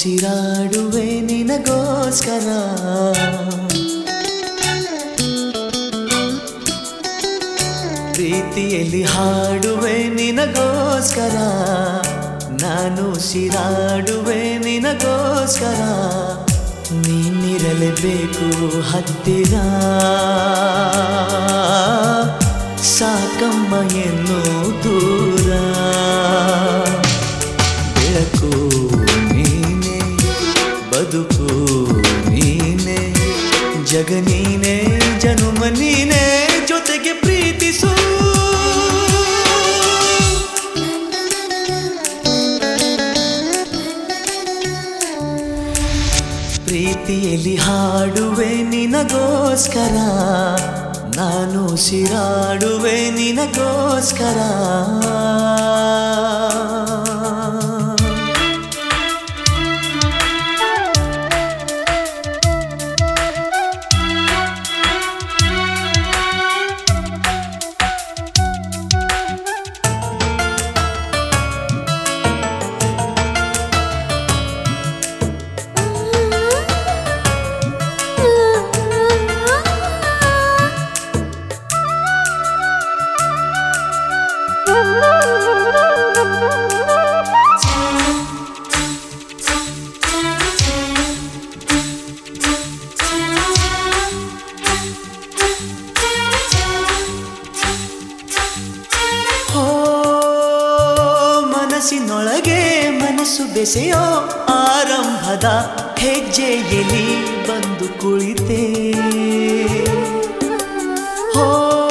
ಉಸಿರಾಡುವೆ ನಿನಗೋಸ್ಕರ ಪ್ರೀತಿಯಲ್ಲಿ ಹಾಡುವೆ ನಿನಗೋಸ್ಕರ ನಾನು ಉಸಿರಾಡುವೆ ನಿನಗೋಸ್ಕರ ನೀನಿರಲೇಬೇಕು ಹತ್ತಿರ ಸಾಕಮ್ಮ ಎನ್ನು ದೂರ ಬೆಳಕು ನೀನೆ ಬದುಕು ನೀನೆ ಜಗ ನೀನೆ ಜನುಮ ನೀನೆ ಜೊತೆಗೆ ಪ್ರೀತಿಸು ಪ್ರೀತಿಯಲ್ಲಿ ಹಾಡುವೆ ನಿನಗೋಸ್ಕರ ನಾನು ಉಸಿರಾಡುವೆ ನಿನಗೋಸ್ಕರ ಹೋ ಮನಸ್ಸಿನೊಳಗೆ ಮನಸ್ಸು ಬೆಸೆಯೋ ಆರಂಭದ ಹೆಜ್ಜೆಯಲ್ಲಿ ಬಂದು ಕುಳಿತೆ ಹೋ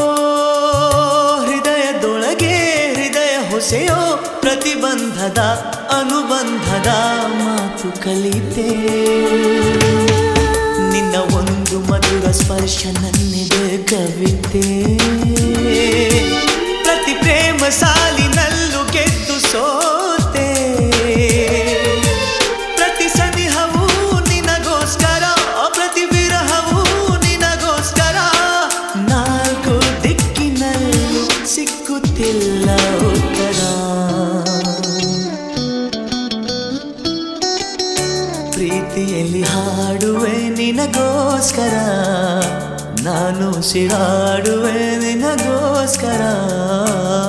ಹೃದಯದೊಳಗೆ ಹೃದಯ ಹೊಸೆಯೋ ಪ್ರತಿಬಂಧದ ಅನುಬಂಧದ ಮಾತು ಕಲಿತೆ ನಿನ್ನ ಒಂದು ಮಧುರ ಸ್ಪರ್ಶ ನನ್ನಿದೆ ಕವಿತೆ ಪ್ರತಿ ಪ್ರೇಮ ಸಾಲಿನಲ್ಲೂ ಗೆದ್ದು ಸೋತೆ ಪ್ರತಿ ಸನಿಹವೂ ನಿನಗೋಸ್ಕರ ಪ್ರತಿ ವಿರಹವೂ ನಿನಗೋಸ್ಕರ ನಾಲ್ಕು ದಿಕ್ಕಿನಲ್ಲೂ ಸಿಕ್ಕುತ್ತಿಲ್ಲ ಉತ್ತರ ಪ್ರೀತಿಯಲ್ಲಿ ಹಾಡುವೆ ನಿನಗೋಸ್ಕರ ನಾನು ಸಿರಾಡುವೆ ನಿನಗೋಸ್ಕರ